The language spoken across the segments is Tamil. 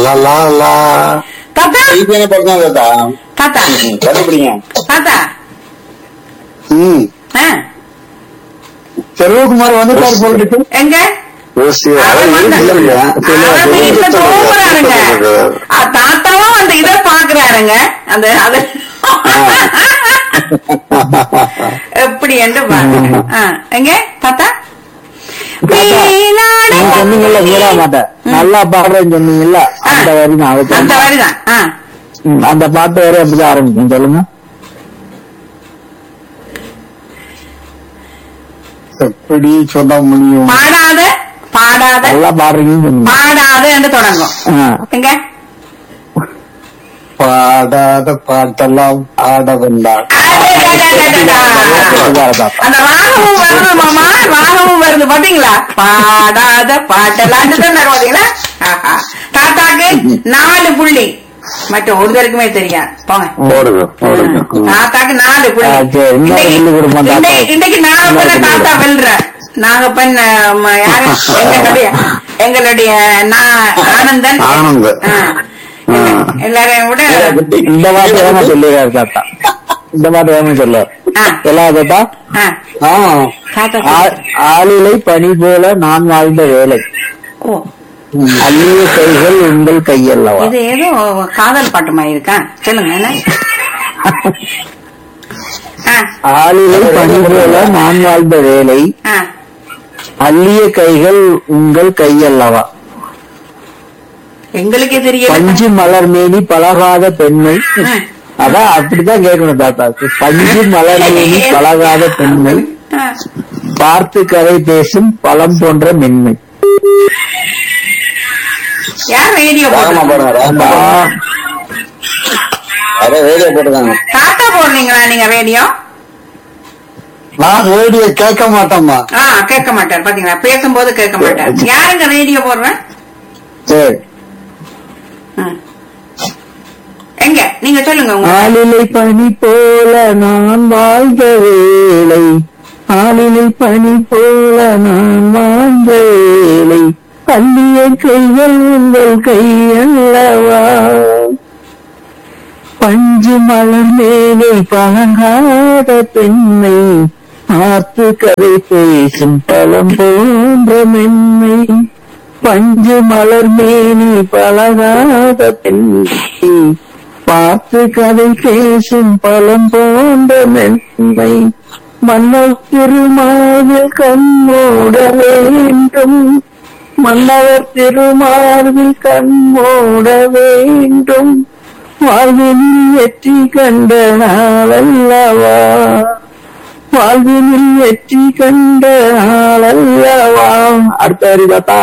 லா லா லா தாத்தா ஈஸியான படம் தான் தாத்தா தாத்தா ம், கண்டுபிடிங்க தாத்தா ம் ஆ, செல்வகுமார் வந்து பேர் போட்டுட்டு எங்க யோசி அவர் வந்து- அவர் வீட்டுல தூங்குறாருங்க ஆ, தாத்தாவும் அந்த இத பாக்குறாருங்க அந்த அது எப்படி என்று பாருங்க ஆ, எங்க தாத்தா வீணாட நீங்க சொன்னீங்கல்ல மீரா மாட்ட நல்லா பாடுறேன்னு சொன்னீங்கல்ல அந்த வரி நான் அந்த அதுக்கு வரிதான் ஆ. ம், அந்த பாட்டு வரை அப்படிதான் ஆரம்பிக்கும் சொல்லுங்க எப்படி சொல்ல முடியும் பாடாத பாடாத நல்லா பாடுறீங்கன்னு சொன்னீங்க பாடாத என்று தொடங்கும் ஆ. எங்க பாடாத பாட்டெல்லாம் ஆட வந்தாள் அடடடடடடா. அந்த ராகமும் வருது மாமா ராகமும் வருது பாத்தீங்களா பாடாத பாட்டெல்லாம் தான் பாத்தீங்களா ஆஹா. தாத்தாக்கு நாலு புள்ளி மற்ற ஒருத்தருக்குமே தெரியாது போங்க போடுங்க போடுங்க தாத்தாக்கு நாலு புள்ளி ஆ, சரி. இன்னொரு இன்னைக்கு- புள்ளி கொடுப்போம் தாத்தா. இன்னைக்கு- இன்னைக்கு நாகப்பண்ண இன்னொரு புள்ளி தாத்தா வெல்ற நாகப்பன் ம, யாரு எங்களுடைய எங்களுடைய நா- ஆனந்தன் ஆனந்த். ஆ. எல்லாரையும் விட இந்த பாட்டு வேணா சொல்லிடுறாரு தாத்தா இந்த பாட்டு வேணா சொல்லுவார் ஆ. எல்லா தாத்தா ஆ, ஆ. தாத்தா ஆ- ஆளிலை பனி போல நான் வாழ்ந்த வேலை ஓ அந்நிய கைகள் உங்கள் கையல்லவா இது ஏதோ காதல் பாட்டு மாதிரி இருக்கா சொல்லுங்க என்ன ஆ, ஆளிலை பனி போல நான் வாழ்ந்த வேலை ஆ. அள்ளிய கைகள் உங்கள் கையல்லவா எங்களுக்கே தெரியல பஞ்சு மலர் மேனி பழகாத பெண்மை ஆ. அதான் அப்படிதான் கேட்கணும் தாத்தா பஞ்சு மலர் மேனி பழகாத பெண்மை ஆ. பார்த்து கதை பேசும் பழம் போன்ற மென்மை யார் ரேடியோ ராகமா போட்டு பாருங்க ராகமா ஆ, அதான் ரேடியோ போட்டுருக்காங்க தாத்தா போடுறீங்களா நீங்க ரேடியோ நான் ரேடியோ கேட்க மாட்டேம்மா ஆ கேட்க மாட்டார் பாத்தீங்களா பேசும்போது கேட்க மாட்டார் யாருங்க ரேடியோ போடுறேன் சரி ம். எங்க நீங்க சொல்லுங்க உங்க ஆளிலை பனி போல நான் வாழ்ந்த வேலை ஆளிலை பனி போல நான் வாழ்ந்த வேலை அள்ளிய கைகள் உங்கள் கையல்லவா பஞ்சு மலர் மேலே பழங்காத பெண்ணை பார்த்து கதை பேசும் பழம் போன்ற மென்மை பஞ்சு மலர் மேனி பழகாத பெண்ணை பார்த்து கதை பேசும் பழம் போன்ற மென்மை மன்னர் திருமாவில் கண்ணோட வேண்டும் மன்னவர் திருமார்பில் கண்மூட வேண்டும் வாழ்வினில் வெற்றி கண்ட நாளல்லவா வாழ்வினில் வெற்றி கண்ட நாளல்லவா அடுத்த வரி தாத்தா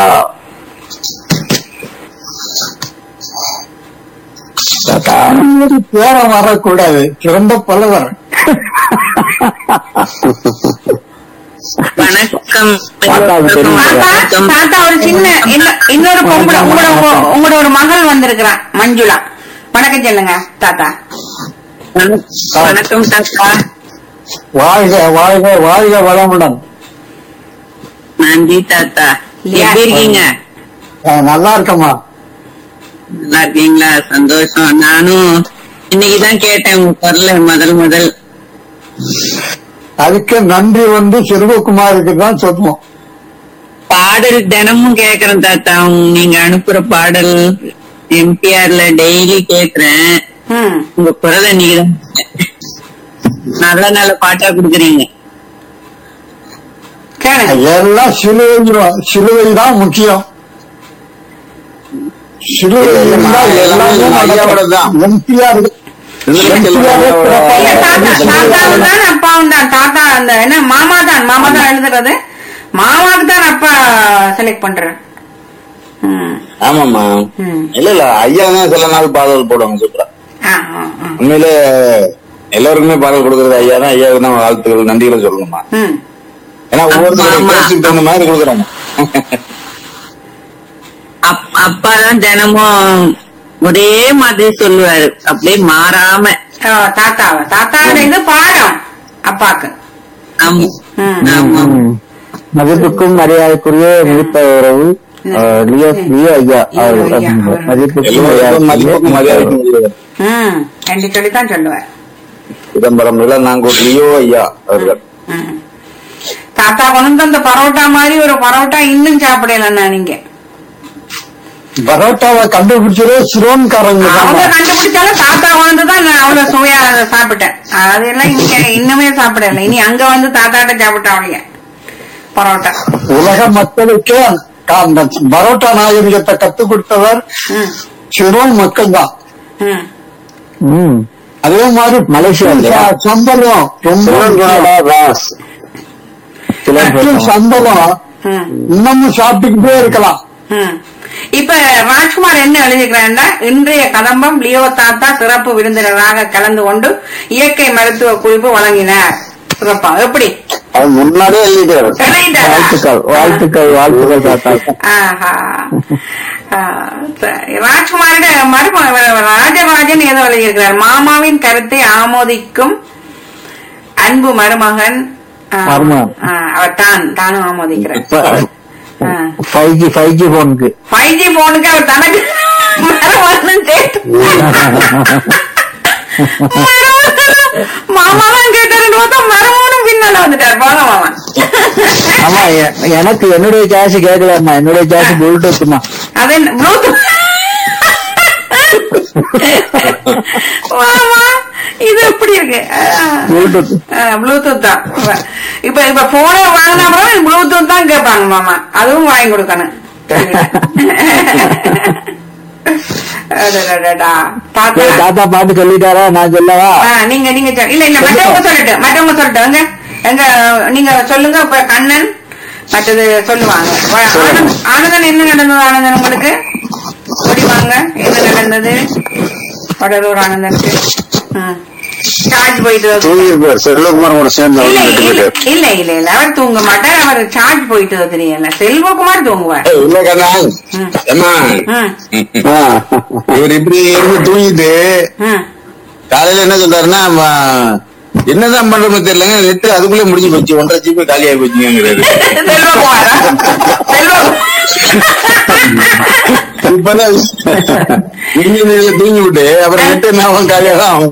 தாத்தா ஒரு பேரம் வரக்கூடாது சிறந்த பலவர் வணக்கம் தாத்தாவுக்கு தெரியும். தாத்தா தாத்தா ஒரு சின்ன இன்னொ- இன்னொரு பொம்பளை உங்களோட உங்க- உங்களோட ஒரு மகள் வந்திருக்கிறான் மஞ்சுளா வணக்கம் சொல்லுங்க தாத்தா வணக்கம் தாத்தா வாழ்க வாழ்க வாழ்க வளமுடன் நன்றி தாத்தா எப்படி இருக்கீங்க அஹ் நல்லா இருக்கம்மா நல்லா இருக்கீங்களா சந்தோஷம் நானும் இன்னைக்குதான் கேட்டேன் உங்க குரல முதல் முதல் அதுக்கு நன்றி வந்து செல்வகுமாருக்கு தான் சொல்லுவோம் பாடல் தினமும் கேக்குறேன் தாத்தா உங்க- நீங்க அனுப்புற பாடல் எம்பிஆர்ல டெய்லி கேக்குறேன் ம் உங்க குரலை நீங்க தான் நல்ல நல்ல பாட்டா குடுக்குறீங்க கேளுங்க எல்லாம் சிலுவை சிலுவை தான் முக்கியம் சிலுவை இருந்தால் எல்லாமே ஐயாவோட தான். எம்பிஆர் இல்ல தாத்தா தாத்தாவும் தான் அப்பாவும் தான் தாத்தா அந்த என்ன மாமா தான் மாமா தான் எழுதுறது மாமாவுக்கு தான் அப்பா செலக்ட் பண்றேன் ம் ஆமாமா ம் இல்ல இல்ல ஐயா தான் சில நாள் பாடல் போடுவாங்க சூப்பரா ஆ ஆ ஆ. உண்மையிலே எல்லாருக்குமே பாடல் கொடுக்கறது ஐயா தான் ஐயாவுக்கு தான் வாழ்த்துக்கள் நன்றிகளை சொல்லணுமா ம் ஏன்னா ஒவ்வொருத்தருடைய ஆமா. பேச்சுக்கு தகுந்த மாதிரி கொடுக்குறாங்க அப்- அப்பா தான் தினமும் ஒரே மாதிரி சொல்லுவாரு அப்படியே மாறாம ஆ, தாத்தாவை தாத்தாவோட இது பாடம் அப்பாக்கு ஆமா ம். ஆமா ம். மதிப்புக்கும் மரியாதைக்குரிய நிறுத்த உறவு அஹ், லியோ லியோ ஐயா அவர் லியோ ஐயா, அவர். மதிப்புக்கும் எல்லோருக்கும் மதிப்புக்கும் ஐயா. மரியாதைக்கும் ம் என்று சொல்லித்தான் சொல்லுவார் சிதம்பரம் இளநாங்கூர் லியோ ஐயா அவர்கள் ம். தாத்தா கொண்டு வந்து அந்த பரோட்டா மாதிரி ஒரு பரோட்டா இன்னும் சாப்பிடலண்ணா நீங்க பரோட்டாவை கண்டுபிடிச்சதே சிரோன்காரங்க அவங்க தான் கண்டுபிடிச்சாலும் தாத்தா வந்து தான் நான் அவ்வளவு சுவையா அதை சாப்பிட்டேன் அதெல்லாம் இங்க இன்னுமே சாப்பிடல இனி அங்க வந்து தாத்தாட்ட சாப்பிட்டாவளிய பரோட்டா உலக மக்களுக்கு கா- அந்த பரோட்டா நாகரிகத்தை கத்துக் கொடுத்தவர் ம் சிரோன் மக்கள் தான் ம் ம் அதே மாதிரி மலேசியா இல்லையா? ச- சம்பளம் ரொம்ப சிலோன் ராஸ் சிலோன் இட்லி ராஸ். சம்பளம் ம் இன்னமும் சாப்பிட்டுக்கிட்டே இருக்கலாம் ம். இப்ப ராஜ்குமார் என்ன எழுதிக்கிறாண்டா இன்றைய கதம்பம் லியோ தாத்தா சிறப்பு விருந்தினராக கலந்து கொண்டு இயற்கை மருத்துவ குறிப்பு வழங்கினார் சிறப்பா எப்படி அது முன்னாடியே எழுதிட்டாரு எழுதிட்டாரா? வாழ்த்துக்கள் வாழ்த்துக்கள் வாழ்த்துக்கள் தாத்தா ஆஹா. ஆ, சரி. ராஜ்குமாரோட மரும ராஜராஜன் ஏதோ எழுதியிருக்கிறார் மாமாவின் கருத்தை ஆமோதிக்கும் அன்பு மருமகன் ஆ, மருமகன். ஆ, அவர் தான் தானும் ஆமோதிக்கிறார் ஃபைவ் ஜி ஃபைவ் ஜி போனுக்கு ஃபைவ் ஜி போனுக்கு அவர் தனக்கு மருமகனும் சேர்த்து மாமா தான் கேட்டாருன்னு பார்த்தா மருமகனும் பின்னால வந்துட்டார் போங்க மாமா ஆமா எ- எனக்கு என்னுடைய சார்ஜ் கேட்கலாமா என்னுடைய சார்ஜ் ப்ளூடூத்மா அது என்ன ப்ளூடூத் மாமா இது எப்படி இருக்கு ப்ளூடூத் ப்ளூடூத் தான் இப்ப இப்ப போனே வாங்கினா அப்புறம் ப்ளூடூத் தான் கேட்பாங்க மாமா அதுவும் வாங்கி கொடுக்கணும் அடடடடா. தாத்தா சரி, தாத்தா பாட்டு சொல்லிட்டாரா நான் சொல்லவா ஆ, நீங்க நீங்க சொல்- இல்ல இல்ல மற்றவங்க சொல்லட்டும் மற்றவங்க சொல்லட்டும் எங்க எங்க நீங்க சொல்லுங்க இப்ப கண்ணன் மற்றது சொல்லுவாங்க வ- ஆனந்த்- ஆனந்தன் என்ன நடந்தது ஆனந்தன் உங்களுக்கு ஓடி வாங்க என்ன நடந்தது வடலூர் ஆனந்தனுக்கு சார்ஜ் போயிட்டு தூங்கிருப்பார் செல்வகுமார் கூட சேர்ந்து இல்ல அவர் வீட்டுக்கு இல்ல போயிட்டார் இல்ல இல்ல இல்ல அவர் தூங்க மாட்டார் அவர் சார்ஜ் போயிட்டு தெரியல செல்வகுமார் தூங்குவார் ஏய், இல்ல கண்ணா ம். ஏம்மா ம், இவர் இப்படி இருந்து தூங்கிட்டு ம். காலையில என்ன சொல்றாருன்னா ம- என்னதான் பண்றோம்னு தெரியலங்க நெட்டு அதுக்குள்ளே முடிஞ்சு போச்சு ஒன்றரை ஜிபி காலியாகி போச்சுங்கிறாரு செல்வகுமாரா செல்வகுமார் இப்பதான் இன்ஜினியர்ல தூங்கி விட்டு அப்புறம் நெட்டு என்ன ஆகும் காலியாக ஆகும்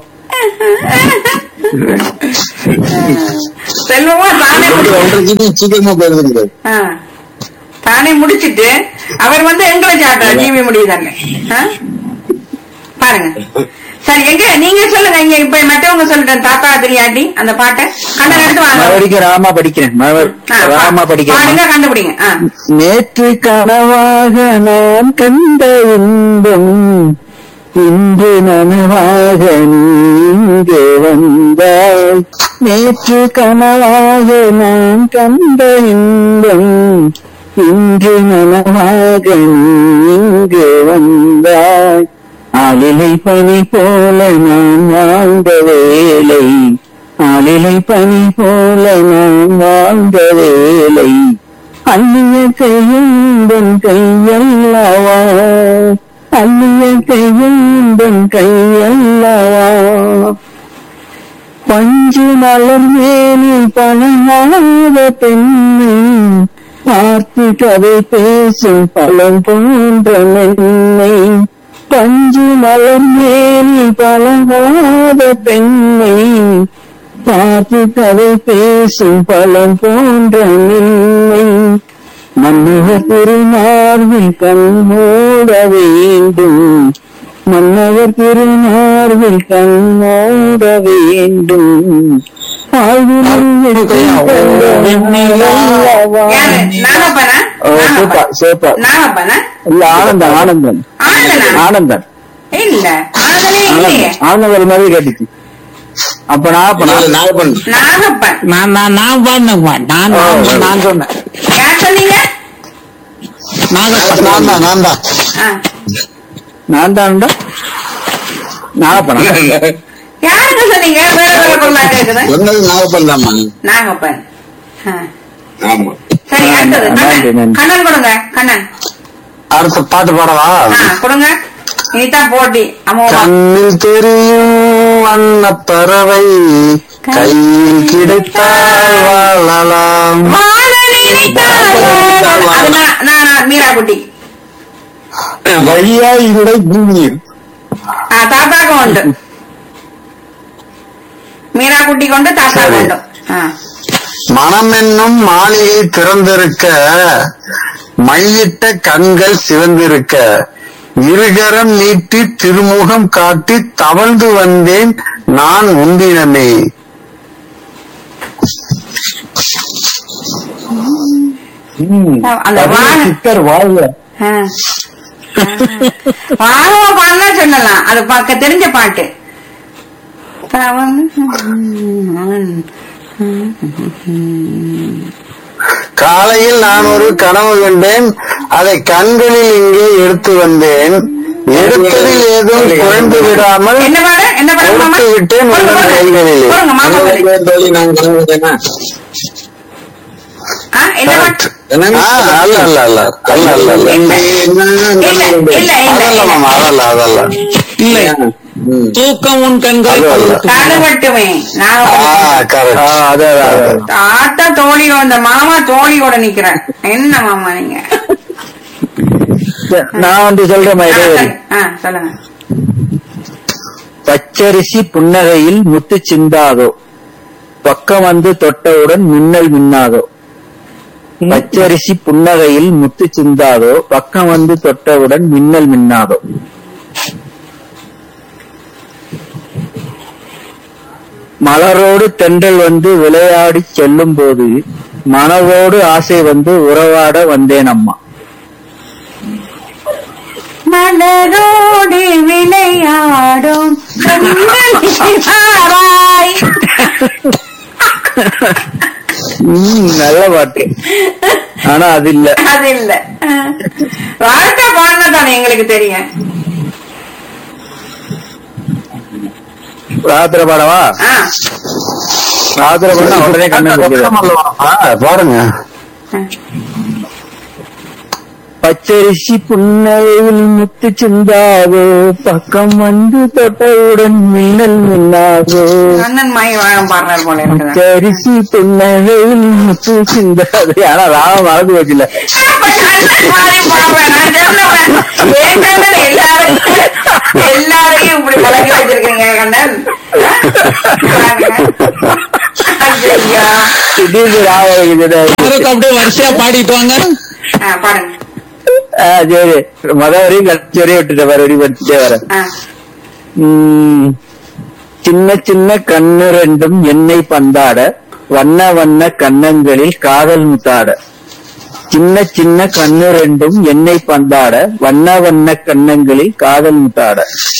செல்வகுமார் தானே இப்படி ஒன்றரை ஜிபி சீக்கிரமா போயிருந்துங்கிறாரு ஆ. தானே முடிச்சிட்டு அவர் வந்து எங்களை சாட்டார் ஜிவி முடியுதாங்க பாருங்க சரி எங்க நீங்க சொல்லுங்க இங்க இப்ப மற்றவங்க சொல்லிட்டேன் தாத்தா தெரியாட்டி அந்த பாட்டை கண்ணன் எடுத்து வாங்க மறுபடிக்கும் ராமா படிக்கிறேன் மறு- ஆ, பா- ராமா படிக்கிறேன் பாடுங்க கண்டுபிடிங்க ஆ. நேற்று கனவாக நான் கண்ட இன்பம் இன்று நனவாக நீ இங்கே வந்தாய் நேற்று கனவாக நான் கண்ட இன்பம் இன்று நனவாக நீ இங்கே வந்தாய் ஆளிலை பனி போல நான் வாழ்ந்த வேலை ஆளிலை பனி போல நான் வாழ்ந்த வேலை அந்நிய கையுந்தன் கையல்லவா அந்நிய கையுந்தன் கையல்லவா பஞ்சு மலர் மேனி பணமாத பெண்ணை பார்த்து கதை பேசும் பழம் போன்ற மென்னை பஞ்சு மலர் மேனி பழகாத பெண்ணை பார்த்து கதை பேசும் பழம் போன்ற நின்னை மன்னவர் திருநார்வில் கண் மூட வேண்டும் மன்னவர் திருநார்வில் கண் மூட வேண்டும் யாரு? நாகப்பனா சூப்பர் சூப்பர் நாகப்பனா இல்ல ஆனந்தன் ஆனந்தன் ஆனந்தனா ஆனந்தன் இல்ல ஆனந்தனே இல்லையே ஆனந்தன் ஆனந்தன் மாதிரி கேட்டுச்சு அப்ப நான் அப்ப நான் நாகப்பன் நாகப்பன் நான் நான் நான் பாடினேன்ப்பா. நான் நான் நான் சொன்னேன் யார் சொன்னீங்க நாகப்பன் நான் தான் நான் தான் ஆ. நான் தான்டா நாகப்பனா யாருக்கு சொன்னீங்க வேற வேற பொருளா கேக்குது சொன்னது நாகப்பன் தான்மா நாகப்பன் ஆ. ஆமா சரி அடுத்தது நன்றி, கண்ணன் நன்றி. கண்ணன் கொடுங்க கண்ணன் அடுத்த பாட்டு பாடவா ஆ, கொடுங்க இனிதான் போட்டி அம்மா கண்ணில் தெரியும் வண்ண பறவை கையில் கிடைத்தால் வாழலாம் வாழலே நினைத்தாலோ அது நான் நான் நான் மீரா குட்டி வழியா இல்லை பூமியில் ஆ, தாத்தாக்கு உண்டு மீரா குட்டி கொண்டு தாத்தாக்கு சரி. உண்டு ஆ. மனம் என்னும் மாளிகை திறந்திருக்க மையிட்ட கண்கள் சிவந்திருக்க இருகரம் நீட்டி திருமுகம் காட்டி தவழ்ந்து வந்தேன் நான் உந்தினமே அந்த வான- சித்தர் வாழ்க ஆ. பாவமா பாடினா சொல்லலாம் அது பார்க்க தெரிஞ்ச பாட்டு காலையில் நான் ஒரு கனவு கண்டேன் அதை கண்களில் இங்கே எடுத்து வந்தேன் எடுத்ததில் ஏதும் குறைந்து விடாமல் என்ன பாடு என்ன பாடு மாமா எடுத்து விட்டேன் போடுங்க, உங்கள் போடுங்க. கைகளிலே. போடுங்க, மாமா பாடு. ஆ, என்ன பாட்டு ஆ, அல்ல அல்ல அல்ல அல்ல அல்ல அல்ல இல்ல இல்ல இல்ல அதல்ல மாமா இல்ல அதல்ல அதல்ல இல்லை ம். தூக்கம் உன் கண்கள் அது அல்ல. காடுபட்டுமே ஆ நான் கரெக்ட் அதான் அதான் தாத்தா தோழி அந்த மாமா தோழியோட நிக்கிறேன் என்ன மாமா நீங்க நான் வந்து சொல்ற ஆ, மாதிரி சரி. ஆ, சொல்லுங்க பச்சரிசி புன்னகையில் முத்து சிந்தாதோ பக்கம் வந்து தொட்டவுடன் மின்னல் மின்னாதோ பச்சரிசி புன்னகையில் முத்து சிந்தாதோ பக்கம் வந்து தொட்டவுடன் மின்னல் மின்னாதோ மலரோடு தென்றல் வந்து விளையாடி செல்லும் போது மனதோடு ஆசை வந்து உறவாட வந்தேன் அம்மா மலரோடு விளையாடும் கண்மணியாராய். ம், நல்ல பாட்டு ஆனா அது இல்ல அது இல்ல வாழ்க்கை பாடினதானே எங்களுக்கு தெரியும் ராத்திர பாடவா ஆ, ராத்திர பாடம் உடனே கண்ணு குடிக்குது. பாருங்க பச்சரிசி புன்னகையில் முத்து சிந்தாதோ பக்கம் வந்து தொட்டவுடன் மின்னல் மின்னாதோ கண்ணன் மாய் வாழம் பாடுறாரு போல இருக்குது பச்சரிசி புன்னகையில் முத்து சிந்தாதோ ஆனா ராம மறந்து வச்சுல எல்லாரையும் இப்படி பழகி வச்சிருக்கீங்க கண்ணன் ஐயா திடீர்னு ராம யாருக்கு அப்படியே வரிசையா பாடிட்டு வாங்க பாருங்க சரி மொத வரையும் கடைசி வரையும் விட்டுட்ட மறுபடியும் படிச்சுட்டே வரேன் ஆ, உம், சின்ன சின்ன கண்ணு ரெண்டும் எண்ணெய் பந்தாட வண்ண வண்ண கன்னங்களில் காதல் முத்தாட சின்ன சின்ன கண்ணு ரெண்டும் எண்ணெய் பந்தாட வண்ண வண்ண கன்னங்களில் காதல் முத்தாட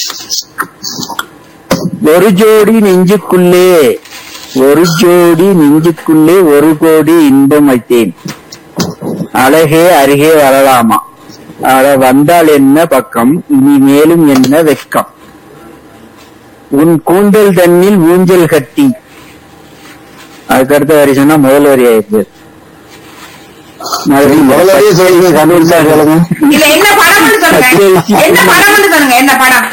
ஒரு ஜோடி நெஞ்சுக்குள்ளே ஒரு ஜோடி நெஞ்சுக்குள்ளே ஒரு கோடி இன்பம் வைத்தேன் அழகே அருகே வரலாமா அட வந்தால் என்ன பக்கம் இனி மேலும் என்ன வெட்கம் உன் கூந்தல் தன்னில் ஊஞ்சல் கட்டி அதுக்கடுத்த வரி சொன்னா முதல் வரி ஆயிடுச்சு மறுபடியும் முதல்லயே சொல்லுங்க கண்டுபிடிச்சா சொல்லுங்க இல்ல என்ன படம்னு சொல்லுங்க என்ன படம்னு சொல்லுங்க என்ன படம்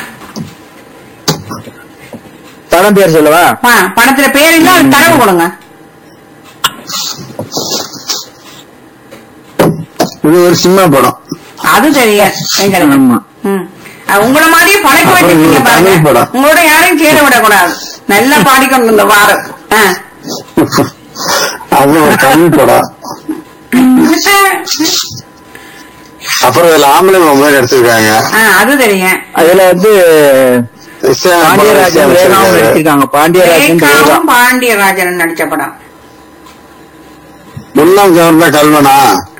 படம் பேர் சொல்லவா ஆ, படத்துல பேர் இல்ல அதுக்கு தரவு கொடுங்க இது ஒரு சினிமா படம் அது தெரியும் எங்களுக்கு ஆமா ம். அது உங்கள மாதிரியே பழக்க அப்புறம் வச்சிருக்கீங்க இது பாருங்க தமிழ் படம். உங்களோட யாரையும் கேட விடக்கூடாது நல்லா பாடிக்கொண்டு இந்த வாரம் ஆ. அது ஒரு தமிழ் படம் அப்புறம் இதுல ஆம்பளை மொபைல் எடுத்திருக்காங்க ஆ, அது தெரியும் அதுல வந்து பாண்டியராஜன் ரேகாவும் நடிச்சிருக்காங்க பாண்டியராஜன் ரேகா ரேகாவும் பாண்டியராஜன் நடிச்ச படம் முன்னாள் கவர்னர் கல்வனா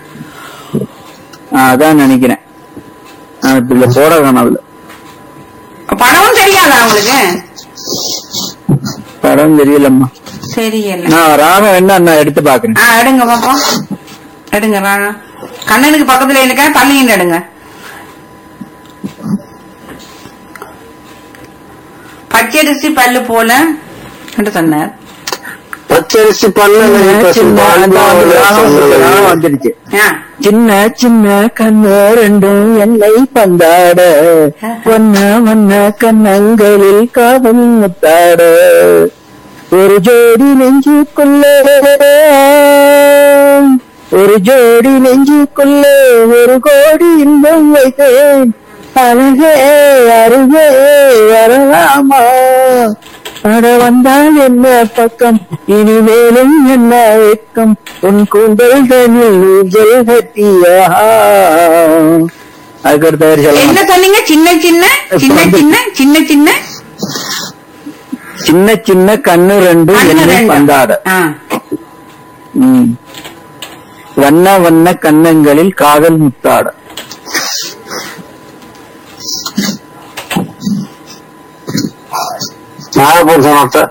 ஆ, அதான் நினைக்கிறேன் ஆ, இப்ப இதுல போட காணாதுல படமும் தெரியாதா உங்களுக்கு படம் தெரியலம்மா தெரியல நான் ராகம் என்ன நான் எடுத்து பாக்குறேன் ஆ எடுங்க பாப்போம் எடுங்க ராணா கண்ணனுக்கு பக்கத்துல இருக்க தள்ளின்னு எடுங்க பச்சரிசி பல்லு போல என்று சொன்னார் பச்சரிசி பல்லு சின்ன அந்த வந்து ராகம் ராகம் வந்துருச்சு ஆ, சின்ன சின்ன கண்ணு ரெண்டும் எல்லை பந்தாட வண்ண வண்ண கண்ணங்களில் காதல் முத்தாட ஒரு ஜோடி நெஞ்சுக்குள்ள ஒரு ஜோடி நெஞ்சுக்குள்ளே ஒரு கோடி இன்பம் வைத்தேன் அருகே அருகே வரலாமா அட வந்தால் என்ன பக்கம் இனிமேலும் என்ன வெட்கம் உன் கூந்தல் தனில் ஊஞ்சல் கட்டியா அதுக்கடுத்த வரி என்ன சொல்லலாம் சொன்னீங்க சின்ன சின்ன சின்ன சின்ன சின்ன சின்ன சின்ன சின்ன கண்ணு ரெண்டு கண்ணு என்னை ரெண்டு. பந்தாட ஆ. ம். வண்ண வண்ண கன்னங்களில் காதல் முத்தாட நாகப்பூர் சொன்னத்த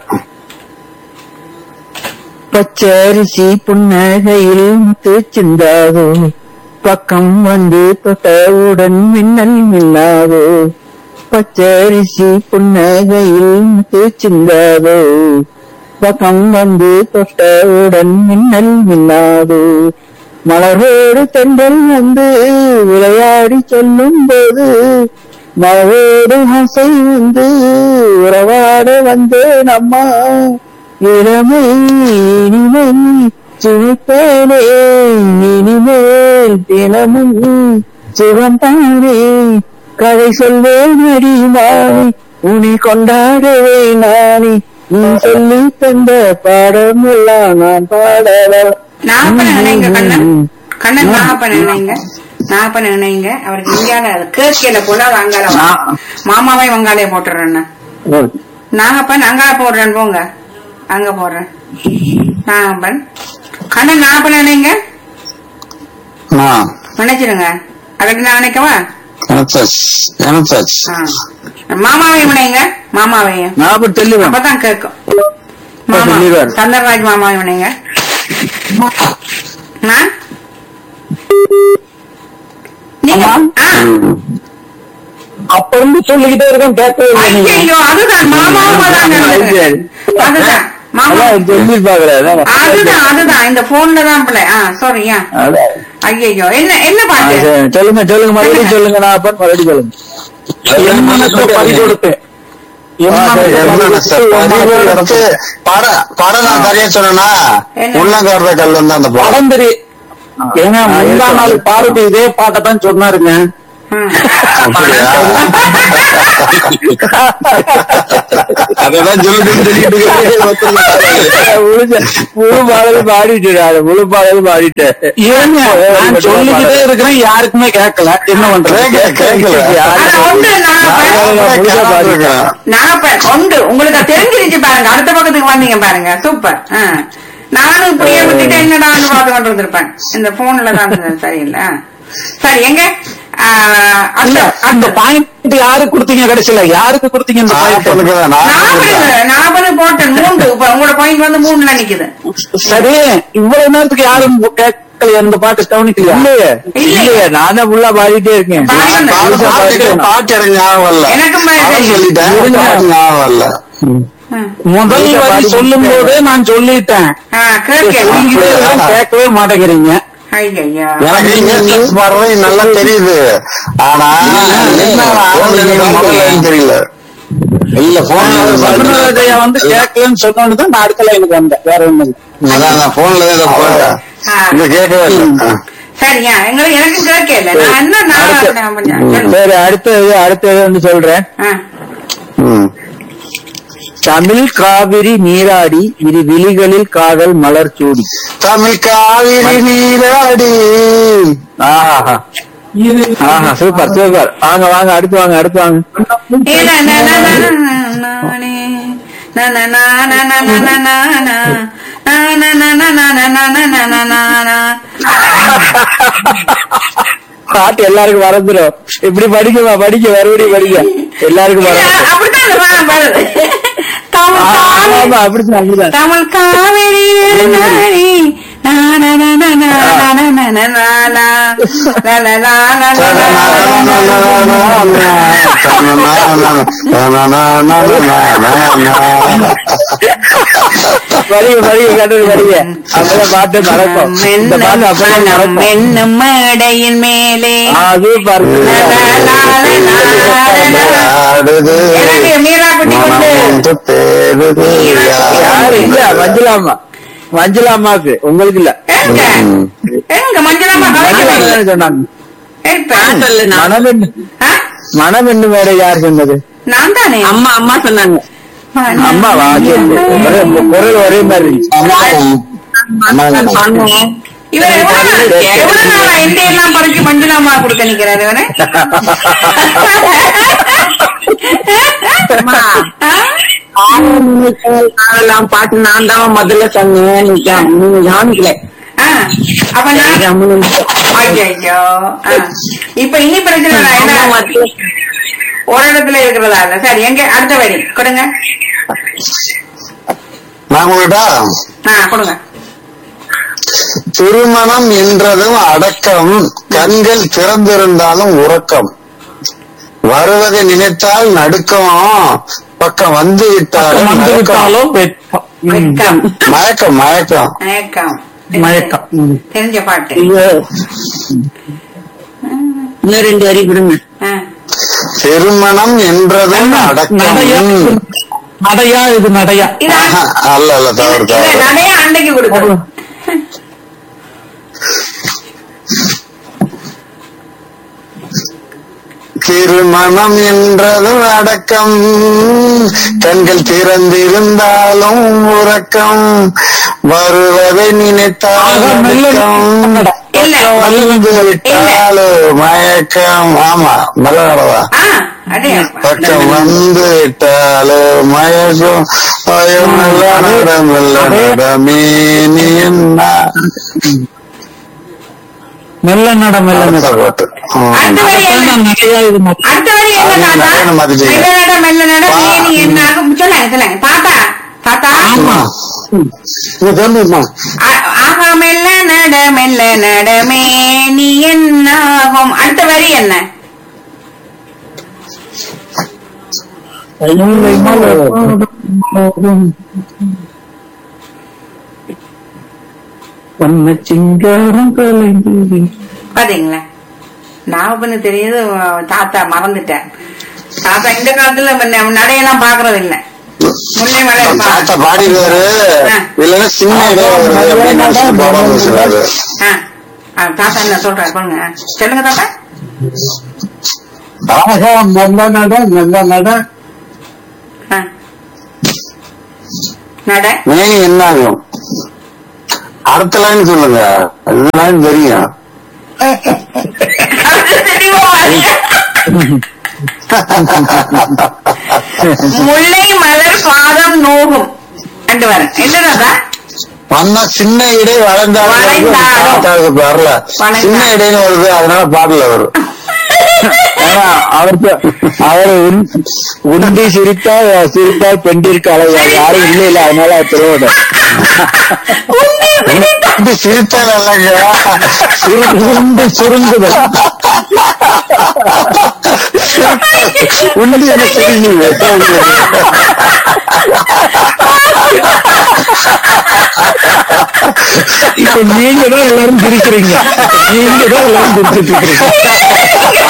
பச்சரிசி புன்னகையில் முத்து சிந்தாதோ பக்கம் வந்து தொட்டவுடன் மின்னல் மின்னாதோ பச்சரிசி புன்னகையில் முத்து சிந்தாதோ பக்கம் வந்து தொட்டவுடன் மின்னல் மின்னாதோ மலரோடு தென்றல் வந்து விளையாடி சொல்லும் போது மலரோடு ஆசை வந்து உறவாட வந்தேன் அம்மா இளமை இனிமை சுவைப்பேனே இனிமேல் தினமும் சுகம்தானே கதை சொல்வேன் அடிமானே உன்னை கொண்டாடவே நானே நீ சொல்லி தந்த பாடம் எல்லாம் நான் பாடலாம் நாகப்பன் நினைங்க கண்ணன் கண்ணன் நாகப்பன் நினைங்க நாகப்பன் நினைங்க அவருக்கு இந்தியால கேட்கல போல அங்கால வா. நான்- மாமாவை வங்காளைய போட்டுறேன் நாகப்பன் அங்கால போடுறேன் போங்க அங்க போடுறேன் நாகப்பன் கண்ணன் நாகப்பன் நினைங்க நினைச்சிருங்க அதுக்கு நான் நினைக்கவா எனத்தாச்சு எனத்தாச்சு ஆ. மாமாவையும் நினைங்க மாமாவையும் நான் தெளிவன் அப்பதான் கேட்கும் மாமா சொல்லிடுவாரு. சந்தர்ராஜ் மாமாவையும் நினைங்க ஆ? நீங்க ஆ. அப்ப இருந்து சொல்லிக்கிட்டே இருக்கேன் கேட்கவே இல்லை நீங்க. ஐயையோ, அதுதான் மாமாவும் அதான் நடந்தது. அதுதான் மாமா அதான் சொல்லி பாக்குறேன் அதுதான் அதுதான் இந்த போன்ல தான் பிள்ளை ஆ சாரியா ஐயோ என்ன என்ன பாட்டு சொல்லுங்க சொல்லுங்க மறுபடியும் சொல்லுங்க நான் அப்ப மறுபடியும் சொல்லுங்க எம்மனத்தை பறி கொடுத்து. எம்மனத்தை படம் படம் நான் சரியா சொன்னா என்ன? உள்ளங்காடுற கல் வந்து அந்த படம் படம் தெரி ஏங்க முந்தா நாள் பாரதி இதே பாட்டை தான் சொன்னாருங்க ம். அப்படியா? அதெல்லாம் சொல்லுன்னு சொல்லிட்டு முழு முழு பாடலும் பாடிட்டு முழு பாடலும் பாடிட்டேன் ஏங்க நான் சொல்லிக்கிட்டே இருக்கிறேன் யாருக்குமே கேட்கல என்ன பண்றது கேட்கல, கேட்கல. ஆனா ஒன்று நாகப்பன் நாகப்பன் ஒன்று உங்களுக்கு அது தெரிஞ்சிருச்சு பாருங்க அடுத்த பக்கத்துக்கு வந்தீங்க பாருங்க சூப்பர் ஆ. நானும் இப்படியே விட்டுட்டு என்னடான்னு பார்த்து கொண்டு வந்திருப்பேன் இந்த போன்ல தான் இருந்தது சரியில்லை ஆ. சரி எங்க ஆ, இல்ல அந்த- அந்த பாயிண்ட் யாருக்கு கொடுத்தீங்க கடைசியில யாருக்கு கொடுத்தீங்க இந்த பாயிண்ட் நாற்பது நாற்பது போட்டேன் மூன்று இப்ப உங்களோட பாயிண்ட் வந்து மூணுல நிக்குது சரி இவ்வளவு நேரத்துக்கு யாரும் கேட்கல இந்த பாட்டு கவனிக்கலையா இல்லையே இல்லையே. இல்லையே நான் தான் ஃபுல்லா பாடிட்டே இருக்கேன் பாருங்க. பாட்டு எனக்கு ஞாபகம் இல்ல எனக்கும் பாரு. அவன் சொல்லிட்டேன் பாட்டு ஞாபகம் இல்ல ஆ. முதல் வரி சொல்லும் போதே நான் சொல்லிட்டேன் ஆ, கேட்கல நீங்க இதெல்லாம் கேட்கவே மாட்டேங்கிறீங்க ஐயா எனக்கு இங்கிலீஷ் வர்றது நல்லா தெரியுது ஆனா என்ன phone ல முதல்ல தெரியல இல்ல போன்ல சந்திரராஜையா வந்து கேட்கலன்னு சொன்னோன்னு தான் நான் அடுத்த லைனுக்கு வந்தேன் வேற ஒண்ணு இல்ல அதான் நான் போன்ல தான் இதை போட்டேன் ஆ. இங்க கேட்கவே இல்லை ஆ. சரியா எங்களுக்கு எனக்கு கேட்கல நான் என்ன அடுத்து- நான் பண்ணேன். சொல்லுங்க. சரி அடுத்தது அடுத்தது வந்து சொல்றேன் ஆ. ம். தமிழ் காவிரி நீராடி இரு விழிகளில் காதல் மலர் சூடி தமிழ் காவிரி நீராடி ஆஹா ஆஹா சூப்பர் சூப்பர் வாங்க வாங்க அடுத்து வாங்க அடுத்து வாங்க ஏ, நா, நா, நா, நா, நா, நா, நானே. நா, நா, நா, நா, நா, நா, நா, நா, நா. நா, நா, நா, நா, நா, நா, நா, நா, நா, நா, நா. பாட்டு எல்லாருக்கும் மறந்துடும் இப்படி படிக்கமா படிக்க மறுபடியும் படிக்க எல்லாருக்கும் இல்ல, மறந்துடும் அப்படித்தான் அது வா- வருது. தமிழ் காவிரி ஆமா அப்படிதான் அப்படிதான் தமிழ் காவிரி நாடி. நா, நா, நா, நா, நா, நா, நா, நா, நா, நா, நா. லா, லா, லா, லா, லா, லா, லா, லா, லா. படிக்க படிக்க கண்டது படிக்க அப்பதான் பாட்டு மறக்கும் இந்த பாட்டு அப்பதான் மனம் மறக்கும் என்னும் மேடையின் மேலே அது பாருங்க லா, லா, லா, லா, லா, லா. எனக்கு மீரா குட்டி கொண்டு யாரு இல்ல மஞ்சளாமா மஞ்சள் அம்மாவுக்கு உங்களுக்கு இல்ல எங்க எங்க மஞ்சளாமா மஞ்சள் கலைஞர் அம்மா சொன்னாங்க இப்ப நான் சொல்லு நான் மணவெண்ணு ஆ? மணவெண்ணு வேற யார் சொன்னது நான் தானே அம்மா அம்மா சொன்னாங்க அம்மாவா சரி, சரி. ஒரே- உங்க குரல் ஒரே மாதிரி இருந்துச்சு சொன்னேன் இவர் எவ்வளவு நாள் எவ்வளவு நாளா எந்த எல்லாம் பறிச்சு மஞ்சளாமா கொடுக்க நிக்கிறாரு இவரு அம்மா, ஆ? அதெல்லாம் பாட்டு நான் தான் முதல்ல சொன்னேன் நீங்க நீங்க கவனிக்கல ஆ. அப்ப நான் கம்முனு ஐயோ இப்ப இனி பிரச்சனை இல்லை. அம்மா என்ன மட்டும் ஒரு இடத்துல இருக்கிறதா இல்ல சரி எங்க அடுத்த வரி கொடுங்க நான் உங்கள்கிட்ட ஆ கொடுங்க திருமணம் என்றதும் அடக்கம் கண்கள் திறந்திருந்தாலும் உறக்கம் வருவதை நினைத்தால் நடுக்கம் பக்கம் வந்து விட்டாலும் வந்து மயக்கம். விட்டாலும் வெட்கம். ம். வெட்கம் மயக்கம் மயக்கம் மயக்கம் மயக்கம் ம். தெரிஞ்ச பாட்டு ஐயோ. இன்னும் ரெண்டு வரி கொடுங்க ஆ. திருமணம் என்றதும் அடக்கம் நடையா நடையா இது நடையா இது ஆஹா, அல்ல அல்ல தவறு இது தவறு நிறைய அண்டைக்கு கொடுக்கணும் திருமணம் என்றதும் அடக்கம் கண்கள் திறந்திருந்தாலும் உறக்கம் வருவதை நினைத்தால் ஆக, மெல்ல நடுக்கம். இல்ல வந்து விட்டாலும் மயக்கம் ஆமா மலரவா ஆ அதே பக்கம் வந்து விட்டாலும் மயக்கம் பயம் நடமில்ல நடமே நீ என்ன மெல்ல நட மெல்ல நட பாட்டு ம். அடுத்த வரி என்ன அதான் நடையா இது நட. அடுத்த வரி என்ன அது தாத்தா நிறைய மாத்திட்டீங்க. மெல்ல நட மெல்ல நட பா. மேனி என்ன ஆகும் சொல்லுங்க சொல்லுங்க தாத்தா தாத்தா இது சொல்லுமா ஆ- ஆகா மெல்ல நட மெல்ல நட மேனி என்ன ஆகும் அடுத்த வரி என்ன வண்ண சிங்காரம் கலைந்து பாத்தீங்களா நான் பண்ண தெரியுது தாத்தா மறந்துட்டேன் தாத்தா இந்த காலத்துல ம- நடையெல்லாம் பாக்குறது இல்ல முல்லை மலை தாத்தா பாடிடுவாரு ஆ. இல்லன்னா சின்ன இடம் வருது அப்படின்னு நினைச்சு பாடாம வச்சிருக்காரு. தாத்தா என்ன சொல்றாரு பாருங்க சொல்லுங்க தாத்தா ஆகா மெல்ல நட மெல்ல நட ஆ. நட மேனி என்ன ஆகும் அடுத்த லைன் சொல்லுங்க இந்த லைன் தெரியும் அது தெளிவா பாருங்க. முல்லை மலர் பாதம் நோகும் ரெண்டு வரும் என்ன தாத்தா வந்தா சின்ன இடை வளர்ந்தாலும் வளைந்தாலும். தாத்தாவுக்கு வரல வளைந்தா- சின்ன இடைன்னு வருது அதனால பாடல வரும் ஏன்னா அவருக்கு அவர் உண்- உண்டி சிரித்தால் சிரித்தால் பெண்டிற்கு அளவு அது யாரும் இல்ல இல்ல அதனால அவர் சொல்லுவாரு இது சிரித்தால் அல்லங்க உண்டு சுருங்குது உண்டி என்ன சிரிக்குது இப்ப நீங்க தான் எல்லாரும் பிரிக்கிறீங்க நீங்க தான் எல்லாரும் பிரிச்சுட்டு இருக்கீங்க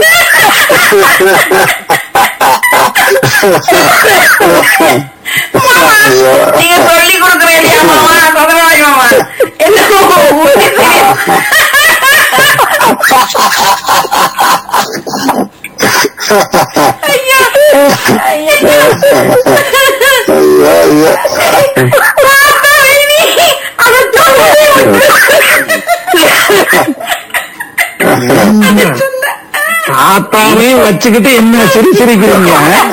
நீங்க சொல்லி கொடுக்குறேன் இல்லையா மாமா சதுரவாடி மாமா என்ன ஊட்டி சிரி- ஐயா ஐயா ஐயோ, ஐயோ. தாத்தா வேணி அதை சொல்லவே தாத்தாவே வச்சுக்கிட்டு என்ன சிரி சிரிக்கிறீங்க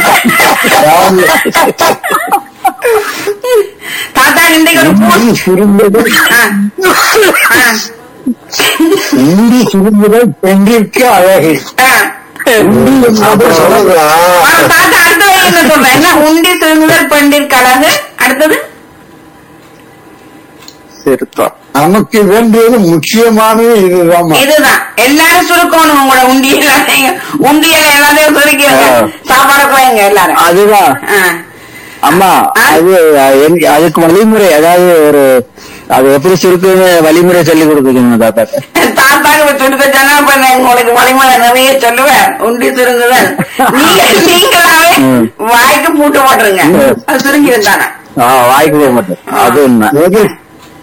தாத்தா இன்றைக்கு ஒரு பூ உண்டி சுருங்குது ஆ. ஆ. உண்டி சுருங்குது பெண்டிற்கு அழகு ஆ. அப்படி சொல்லுதா ஆ, தாத்தா அடுத்த வரி என்ன சொல்றேன் என்ன உண்டி சுருங்குதல் பெண்டிற் கழகு அடுத்தது சிறுத்தம் நமக்கு வேண்டியது முக்கியமானது இதுதான் இதுதான் எல்லாரும் சுருக்கணும் உங்களோட உண்டியல உண்டியல எல்லாத்தையும் சுருக்கிடுங்க ஆ. சாப்பாடு குறைங்க எல்லாரும் அதுதான் ஆ. அம்மா அது எங்க- அதுக்கு வழிமுறை அதாவது ஒரு அது எப்படி சுருக்குன்னு வழிமுறை சொல்லி கொடுக்குறீங்க தாத்தா தாத்தாக்கு சுடுக்க சொன்னா இப்ப நான் உங்களுக்கு வழிமுறை நிறைய சொல்லுவேன் உண்டி சுருங்குதல் நீங்க நீங்களாவே ம். வாய்க்கு பூட்டு போட்டுருங்க அது சுருங்கி இருந்தானே ஆ வாய்க்கு போக மாட்டேன் அது உண்மை எது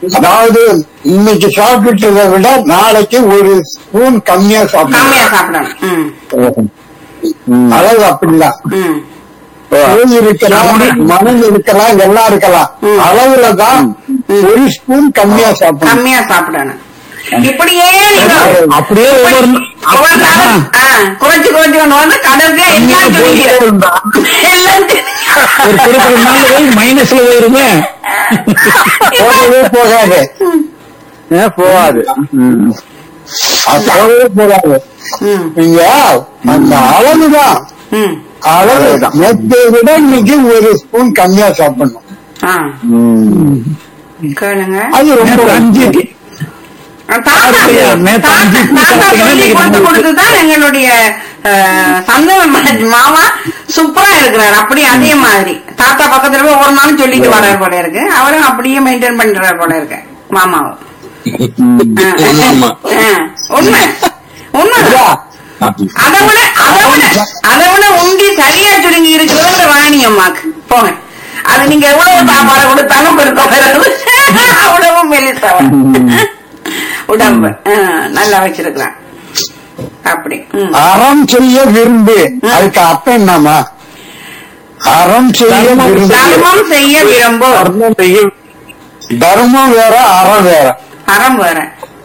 அதாவது இன்னைக்கு சாப்பிட்டதை விட நாளைக்கு ஒரு ஸ்பூன் கம்மியா கம்மியா சாப்பிடணும் சாப்பிடணும் ம் ம். அளவு அப்படிதான் ம் சுவை இருக்கலாம் மனம் இருக்கலாம் எல்லாம் இருக்கலாம் ம். அளவுல தான் ஒரு ஸ்பூன் கம்மியா சாப்பிடணும் கம்மியா சாப்பிடணும் இப்படியே நீங்க அப்படியே ஒவ்வொரு ஒவ்வொரு நாளும், ஆ, குறைச்சு குறைச்சு கொண்டு வந்து கடைசியா எல்லாம் சொல்லிக்கிறேன் எல்லாம் ஒரு குறிப்பிட்ட நாள் போய் மைனஸ்ல போயிருமே போகவே போகாது ஏன் போகாது ம். அது போகவே போகாது ம் நீங்க அந்த அளவுதான் ம் அளவு நேற்றை விட இன்னைக்கு ஒரு ஸ்பூன் கம்மியா சாப்பிடணும் ஆ ம். கேளுங்க அது ரொம்ப நேத்து அஞ்சு தாத்தா அப்படியா? நேத்து தாத்தா- அஞ்சு தாத்தா சாப்பிட்டீங்கன்னா சொல்லி நீங்க கொடுத்து நாலு. கொடுத்துதான் எங்களுடைய அஹ், சந்தன மாமா சூப்பரா இருக்கிறார் அப்படியே அதே மாதிரி தாத்தா பக்கத்துல போய் ஒவ்வொரு நாளும் சொல்லிட்டு வர்றாரு போல இருக்கு அவரும் அப்படியே மெயின்டைன் பண்றாரு போல இருக்கு மாமாவும் ஆ. ஆமா. ஆ, உண்மை உண்மை ஐயா, அதை விட அதை விட அதை விட உண்டி சரியா சுருங்கி இருக்கிறது ராணி அம்மாக்கு போங்க அது நீங்க எவ்வளவு சாப்பாடு கொடுத்தாலும் பெருக்க பெறது அவ்வளவு மெலிசவன் உடம்பு ஆ, நல்லா வச்சிருக்கிறான் அப்படி ம். அறம் செய்ய விரும்பு அதுக்கு அர்த்தம் என்னமா அறம் செய்ய விரும்பு தர்மம் செய்ய விரும்பும் தர்மம் செய்ய தர்மம் வேற அறம் வேற அறம் வேற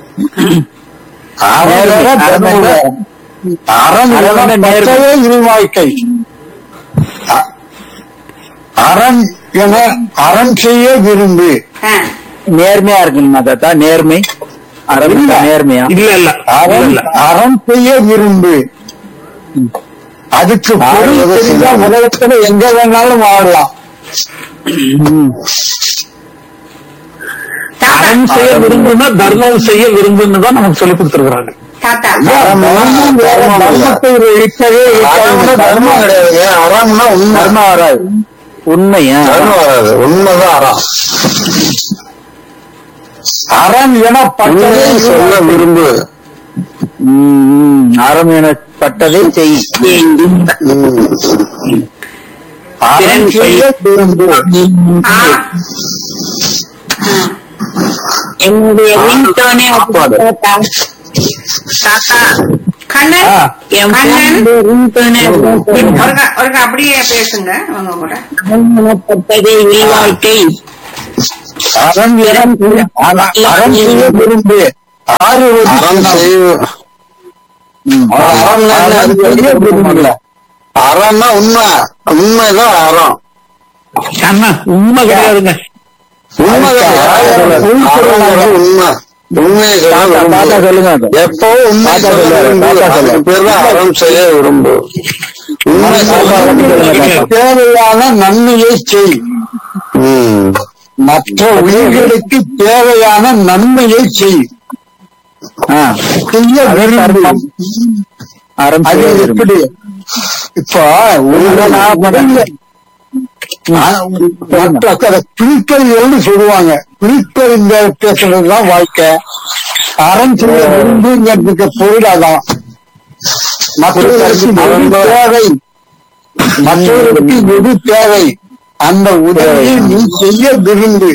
அறம் வேற தர்மம் வேற அறம் வேற அறம் வேற நேர்மை. பச்சையே இல்வாழ்க்கை அ- அறம் என அறம் செய்ய விரும்பு ஆ, நேர்மையா இருக்கணுமா தாத்தா நேர்மை அரவிந்தா நேர்மையா இல்ல இல்ல அறம் இல்ல அறம் செய்ய விரும்பு அதுக்கு பொருள் தெரிஞ்சா உலகத்துல எங்க வேணாலும் வாழலாம் தாத்தா அறம் செய்ய விரும்புனா தர்மம் செய்ய விரும்புன்னு தான் நமக்கு சொல்லி கொடுத்துருக்காங்க தாத்தா தர்மம் வேற, தர்மத்தை இருக்கவே அறம்னா இருக்காது. தர்மம் கிடையாதுங்க அறம்னா உண்மை தர்மம் வராது உண்மையா தர்மம் வராது உண்மைதான் அறம் அறம் என பட்டதே உண்மையை சொல்ல விரும்பு ம், ம். அறம் எனப்பட்டதை செய் ம். அறம் செய்ய விரும்பு ஆ. என்னுடைய ரிங்டோனே தாத்தா தாத்தா கண்ணன் ஆ. கண்ணன் ரிங்டோனே ஒருக்கா ஒருக்கா அப்படியே பேசுங்க உங்க கூட பட்டதே இல்வாழ்க்கை அறம் என அற- அறம் செய்ய விரும்பு ஆறு அறம் செய்ய அறம் தானே, அது செய்ய விரும்பல அறம்னா உண்மை உண்மைதான் அறம் அண்ணா உண்மை கிடையாதுங்க உண்மைதான் அறம்ங்கிறது உண்மை உண்மையை சொல்ல தாத்தா தாத்தா விரும்பு சொல்லுங்க அது. எப்பவும் உண்மை தாத்தா சொல்ல சொல்லுங்க, விரும்பு தாத்தா அதுக்கு சொல்லுங்க. பேர் தான் அறம் செய்ய விரும்பு உண்மை சொல்ல விரும்பு தேவையான நன்மையை செய் ம். மற்ற உயிர்களுக்கு தேவையான நன்மையை செய் ஆ, செய்ய விரும்பு அறம் அது செய்ய விரும்பு. எப்படி இப்ப உங்களை நான் முதல்ல மற்ற கதை பிரிப்பறிதல்னு சொல்லுவாங்க பிரிப்பறிந்த பேசுறதுதான் வாழ்க்கை அறம் செய்ய விரும்புங்கிறதுக்கு பொருள் அதான் மற்றவர்களுக்கு எது தேவை மற்றவர்களுக்கு எது தேவை அந்த உதவியை நீ செய்ய விரும்பு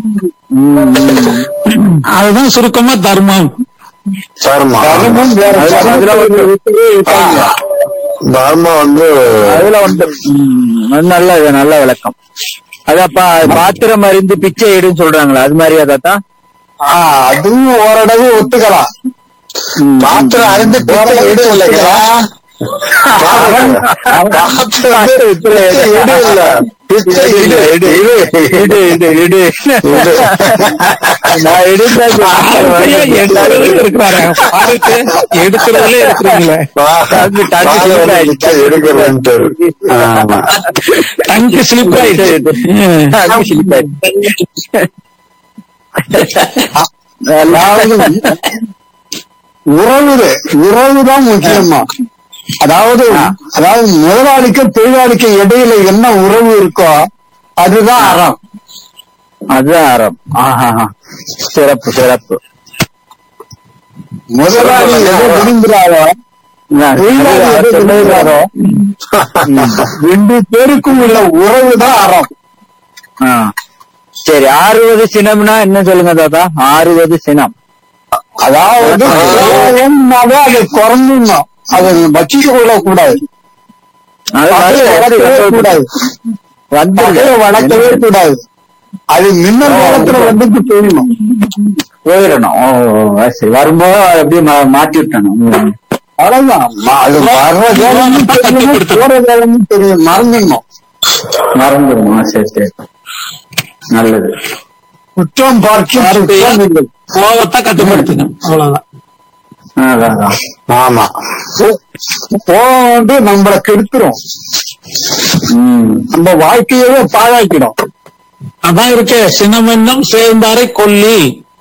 அதுதான் சுருக்கமா தர்மம் தர்மம் தர்மம் வேற அதுல- அதுல வந்து தர்மத்தை இருக்காங்க. தர்மம் வந்து அதுல வந்து ம், நல்ல நல்ல விளக்கம் அதாப்பா பாத்திரம் அறிந்து பிச்சை எடுன்னு சொல்றாங்களா அது மாதிரியா தாத்தா ஆ, அதுவும் ஓரளவு ஒத்துக்கலாம் பாத்திரம் அறிந்து பிச்சை எடு இல்லைங்க பாத்திரம் அறிந்து பிச்சை எடு இல்ல பிச்சை இடு இடு இடு இடு இடு நான் எடுத்தா அப்படியே எடுக்கிறதுல இருக்கிறாரு பாருங்க, எடுக்கிறதுல இருக்கிறீங்களே தம்பி, தம்பி பாத்திரம் slip ஆயிடுச்சு. பிச்சை எடுக்கிறேன்ட்டு ஆமா டங்கு ஸ்லிப் ஆயிடுச்சு தம்பி slip ஆயிடுச்சு. அதாவது உறவு உறவுதான் முக்கியமா அதாவது அதாவது முதலாளிக்கு தொழிலாளிக்கு இடையில என்ன உறவு இருக்கோ அதுதான் அறம் அதுதான் அறம் ஆஹா சிறப்பு சிறப்பு முதலாளி எதை விரும்புகிறாரோ தொழிலாளி எதை விரும்புகிறாரோ ரெண்டு பேருக்கும் உள்ள உறவு தான் அறம் ஆ. சரி ஆறுவது சினம்னா என்ன சொல்லுங்க தாத்தா ஆறுவது சினம் அதாவது கோபம்னாலே அது குறைஞ்சிடணும் அதை வச்சுக்க கூட கூடாது அது பகையை வளர்க்கவே கூடாது வந்து பகையை வளர்க்கவே கூடாது அது மின்னல் காலத்துல வந்துட்டு போயிடணும் போயிடணும் ஓ ஓ, அது சரி வரும்போது அப்படியே மா- மாட்டி விட்டணும் ம். அவ்வளவுதான் ம- அது வர்ற வேலையும் தெரியும் போற வேலையும் தெரியும் மறந்துடணும் மறந்துடும் ஆ, சரி சரி நல்லது குற்றம் பார்க்கும் குற்றம் இல்லை. கோவத்தை கட்டுப்படுத்தணும் அவ்வளவுதான் ஆ, அதான், அதான். ஆமா கோபம் வந்து நம்மளை கெடுத்துரும் ம். நம்ம வாழ்க்கையவே பாழாக்கிடும் அதான் இருக்கு சினமென்னும் சேர்ந்தாரை கொல்லி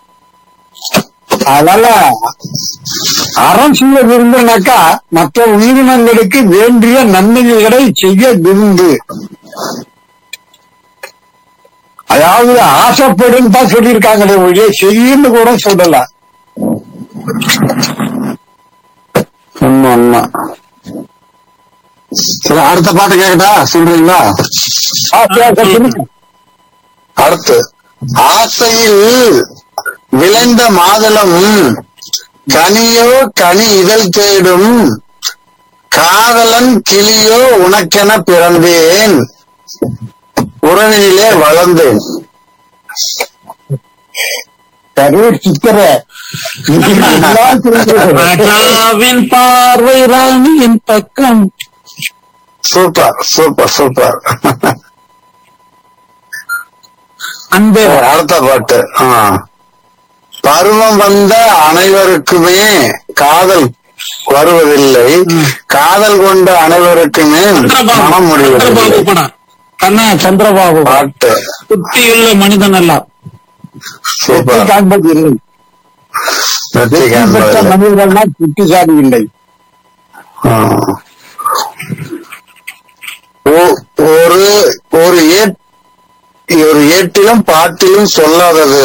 அதனால அறம் செய்ய விரும்புனாக்கா மற்ற உயிரினங்களுக்கு வேண்டிய நன்மைகளை செய்ய விரும்பு அதாவது ஆசைப்படும் தான் சொல்லியிருக்காங்களே ஒழிய செய்யுன்னு கூட சொல்லல உண்மை உண்மை சரி அடுத்த பாட்டு கேக்கட்டா சொல்றீங்களா ஆசையா சொல்லுங்க. அடுத்து ஆசையில் விளைந்த மாதுளம் கனியோ கனி இதழ் தேடும் காதலன் கிளியோ உனக்கென பிறந்தேன் உறவினிலே வளர்ந்தேன் கரூர் சித்திர இதெல்லாம் சொல்லுங்க. ராஜாவின் பார்வை ராணியின் பக்கம் சூப்பர் சூப்பர் சூப்பர் அந்த அடுத்த பாட்டு ஆ. பருவம் வந்த அனைவருக்குமே காதல் வருவதில்லை காதல் கொண்ட அனைவருக்குமே சந்திரபாபு மனம் சந்திரபாபு முடிவதில்லை படம் கண்ணா சந்திரபாபு பாட்டு புத்தியுள்ள மனிதன் எல்லாம் சூப்பர் காண்பது இல்லை வெற்றி பெற்ற காண்பதில்லை. மனிதர்கள்லாம் புத்திசாலி இல்லை ஆ. ஓ- ஒரு ஒரு ஏட் ஒரு ஏட்டிலும் பாட்டிலும் சொல்லாதது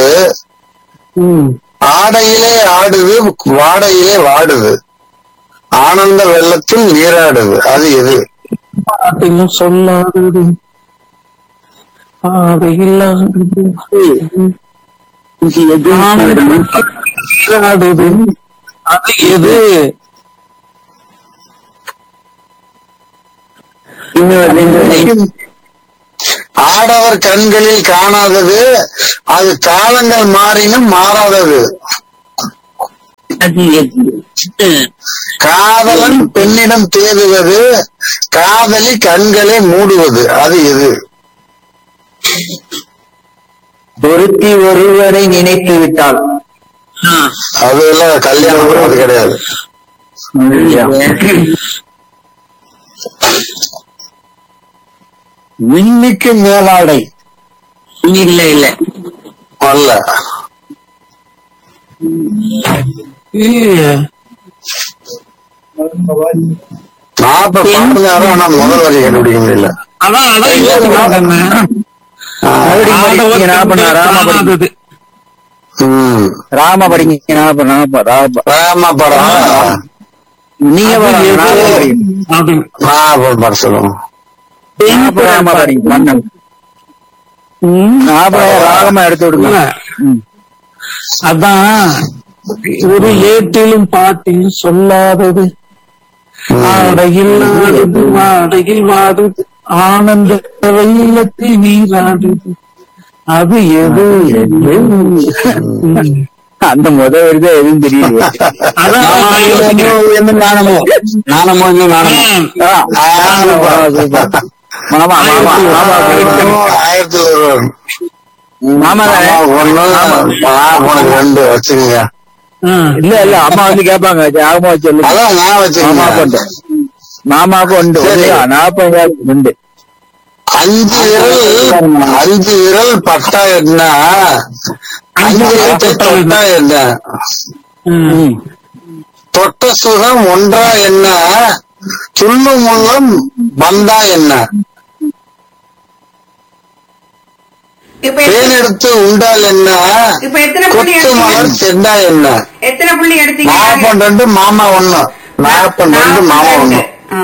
ஆடையிலே ஆடுது வாடையிலே வாடுது ஆனந்த வெள்ளத்தில் நீராடுது அது எது பாட்டிலும் சொல்லாதது பாதையில்லாதது ஆனந்தம் அது எது ஆடவர் கண்களில் காணாதது அது காலங்கள் மாறினும் மாறாதது அது எது காதலன் பெண்ணிடம் தேடுவது காதலி கண்களை மூடுவது அது எது ஒருத்தி ஒருவரை நினைத்து விட்டால் ஆ, அது எல்லாம் கல்யாணம் அது கிடையாது விண்ணுக்கு மேலாடை இல்ல இல்ல அல்ல நாற்பது பாட்டுங்க ஆனா முதல் வரி கண்டுபிடிக்க முடியல அதான் அதான் யோசிக்கிறாங்க ஆ. மறுபடியும் படிங்க, ஞாபகம் நான் ராம படிங்க. காணாதது. ம். ராம படிங்க ஞாபகம், ராம, ராம. ராம படம் நீங்க பாருங்க, ராம படிங்க. அப்படின்னு. நான் படம் சொல்லுங்க ராம, ராம படிங்க, மன்னன். ராம, ராகமா எடுத்து விடுங்க இல்ல. ம். அதான் ஒரு ஏட்டிலும் பாட்டிலும் சொல்லாதது ஆடையில் ஆடுது வாடையில் வாடுது ஆனந்த வெள்ளத்தில் நீராடுது அது எது அந்த முத வருது எதுவும் தெரியல அதான் நான் யோசிக்கிறேன். நாணமோ நாணமோ இன்னும் நாணமோ மாமா மாமா மாமா ஆயிரத்தி ஒரு மாமா தானே? ஒண்ணு நான் உனக்கு ரெண்டு வச்சுக்கோங்க ஆ. இல்ல இல்ல அம்மா வந்து கேட்பாங்க ஆகமா சொல்லு அதான் நான் மாமா வச்சுக்கோங்க கொண்டு மாமாவுக்கு உண்டு சரி. நாற்பது உண்டு அஞ்சு விரல் அஞ்சு விரல் பட்டா என்ன அஞ்சு விரல் தொட்டா என்ன ம். தொட்ட சுகம் ஒன்றா என்ன துள்ளு முள்ளம் வந்தா என்ன இப்ப எத்தனை- தேனெடுத்து உண்டால் என்ன இப்ப எத்தனை புள்ளி கொத்து மலர் எடுத்தீங்க செண்டா என்ன எத்தனை புள்ளி எடுத்தீங்க நாற்பன் ரெண்டு மாமா ஒண்ணு நாற்பன் ரெண்டு மாமா ஒண்ணு ஆ.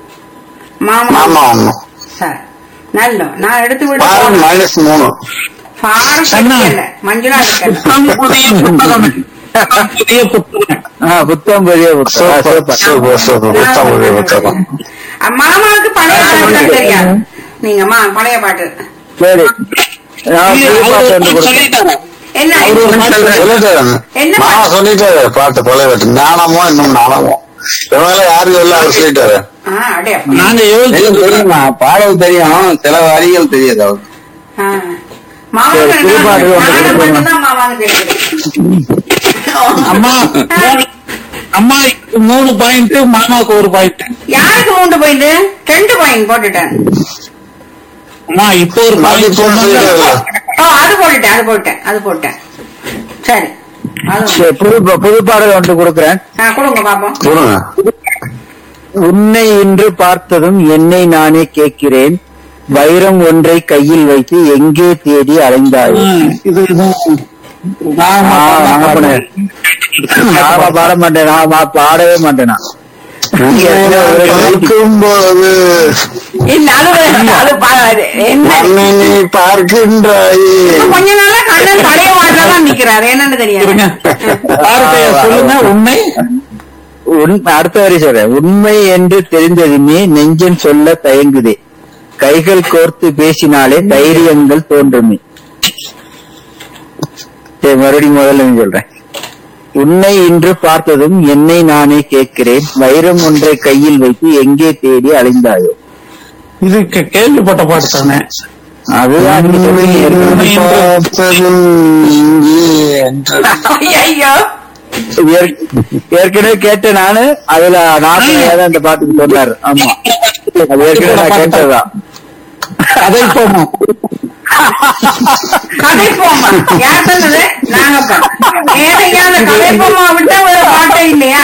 மாமா மாமா ஒண்ணு சார் நல்ல நான் எடுத்து பாரு விட மைனஸ் மூணு ஃபாரஸ்ட் அண்ணா. இருக்கல்ல மஞ்சுளா இருக்கல்ல புதிய புத்தகம் புதிய புத்தகம் ஆ, புத்தம் பெரிய புத்தம் ஆ, சூப்பர் சூப்பர். சூப்பர் சூப்பர் புத்தகம் புதிய புத்தகம் அஹ் மாமாவுக்கு பழைய பாட்டு தான் தெரியாது நீங்க மா பழைய பாட்டு சரி நான் இல்ல, புது பாட்டு அவரு ஒன்று கொடுக்குறேன் சொல்லிட்டாரு. என்ன அவரு ஒரு பாட்டு சொல்லிட்டாரு என்ன மாமா சொல்லிட்டாரு பாட்டு பழைய பாட்டு ஞானமோ இன்னும் ஞானமோ இவங்கள யாரும் இல்ல அவர் சொல்லிட்டாரு ஆ, அடே அப்பா. நாங்க யோசிச்சு தெரியுமா பாடல் தெரியும் சில வரிகள் தெரியாது அவருக்கு ஆ. மாமாவுக்கு சரி, புது நான் பாட்டு ஒன்று நானும் கொடுக்கணும். மட்டும்தான் மாமாவுக்கு தெரியுது. அம்மா ஆ. அம்மா மூணு பாயிண்ட் மாமாவுக்கு ஒரு பாயிண்ட் யாருக்கு மூன்று பாயிண்ட் ரெண்டு பாயிண்ட் போட்டுட்டேன் அம்மா இப்போ ஒரு மறுபடியும் பாயிண்ட் போட்டு சொல்லிட்டாரு ஓ அது போட்டுட்டேன் அது போட்டேன் அது போட்டேன் சரி அது சரி, புது புது பாடல் ஒன்று கொடுக்குறேன் ஆ, கொடுங்க பாப்போம் சொல்லுங்க உன்னை இன்று பார்த்ததும் என்னை நானே கேட்கிறேன் வைரம் ஒன்றை கையில் வைத்து எங்கே தேடி அலைந்தாய் இது இதுவும் நான் ஆ, நான் பண்ணேன். நான் பாட மாட்டேன் நான் பா- பாடவே மாட்டேன் நான். பார்க்கும்போது இல்ல அது வேற, அது பா- என்ன மண்ணை நீ பார்க்கின்றாயே கொஞ்ச நாளா கண்ணன் பழைய மாட்டில்தான் நிக்கிறாரு என்னன்னு இருங்க தெரியாது வார்த்தைய சொல்லுங்க உண்மை உன்- அடுத்த வரி சொல்றேன் உண்மை என்று தெரிந்ததுமே நெஞ்சம் சொல்ல தயங்குதே கைகள் கோர்த்து பேசினாலே தைரியங்கள் தோன்றுமே சரி மறுபடியும் முதல்ல இருந்து சொல்றேன் உன்னை இன்று பார்த்ததும் என்னை நானே கேட்கிறேன் வைரம் ஒன்றை கையில் வைத்து எங்கே தேடி அலைந்தாயோ இது கே- கேள்விப்பட்ட பாட்டு தானே அதுதான் நீங்க சொல்றீங்க ஏற்கனவே. பார்த்ததும் இங்கே என்று ஐயோ ஏற்- ஏற்கனவே கேட்டேன் நானு அதுல நாற்பது அந்த பாட்டுக்கு சொன்னாரு ஆமா அது ஏற்கனவே நான் கேட்டதுதான் கதை போமா கதை போமா யார் சொன்னது நாங்கப்பா ஏழையா அந்த கதை போமா விட்டா ஒரு பாட்டே இல்லையா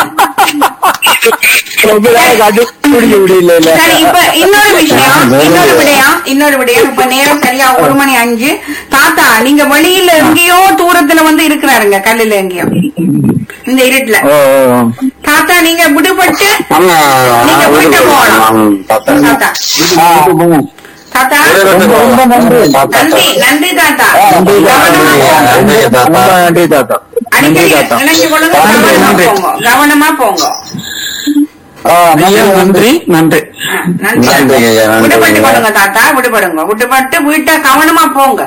ரொம்ப நாள் கண்டுபிடிக்க முடியல இல்ல சரி இப்ப இன்னொரு விஷயம் இன்னொரு விடயம் இன்னொரு விடயம் இப்ப நேரம் சரியா ஒரு மணி அஞ்சு தாத்தா நீங்க வெளியில எங்கேயோ தூரத்துல வந்து இருக்கிறாருங்க கல்லுல எங்கேயோ இந்த இருட்டுல ஓ ஓ, ஓ. தாத்தா நீங்க விடுபட்டு ஆமா நீங்க நான் போயிட்டு வீட்டுக்கு போகலாம். நான் பார்த்தேன். தாத்தா தாத்தா வீட்டுக்கு ரொம்ப நன்றி. நன்றி நன்றி தாத்தா நன்றி கவனமா போங்க. நன்றி தாத்தா. ரொம்ப நன்றி தாத்தா நன்றி அடிக்கடி தாத்தா நினைச்சு கொள்ளுங்க கவனமா போங்க கவனமா போங்க ஆ, ஐயா, நன்றி நன்றி ஆ, நன்றி நன்றி ஐயா, நன்றி விடுபட்டு ஐயா. கொடுங்க தாத்தா விடுபடுங்க விடுபட்டு வீட்டை கவனமா போங்க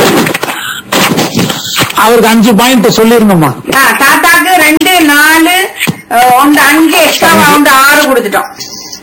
அவருக்கு அஞ்சு பாயிண்ட் சொல்லிருங்கம்மா ஆ, தாத்தாக்கு ரெண்டு நாலு அஹ், ஒன்று அஞ்சு எக்ஸ்ட்ரா ஒன்று ஆறு கொடுத்துட்டோம்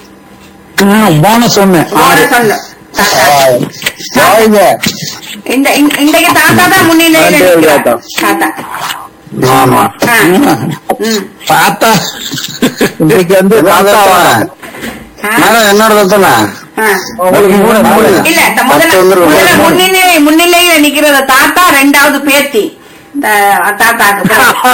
போனஸ் ஒண்ணு ஆறு ஆறு சொல்லு தாத்தா வாங்க. இந்த இந்த- இன்றைக்கு தாத்தா தான் முன்னிலையில் நன்றி, இருக்கிறார். தாத்தா. தாத்தா ஆமா ஆ. ம். பார்த்தா இன்னைக்கு வந்து என்னோட தாத்தா தானே? ஆ. மேடம் என்னோட தானே ஆ. உங்களுக்கு மூணு மூணு இல்ல இந்த பத்து முதல்ல வந்துரும். முதல்ல முன்னிலை முன்னிலையில நிக்கிறது தாத்தா ரெண்டாவது பேத்தி த- தாத்தாக்கு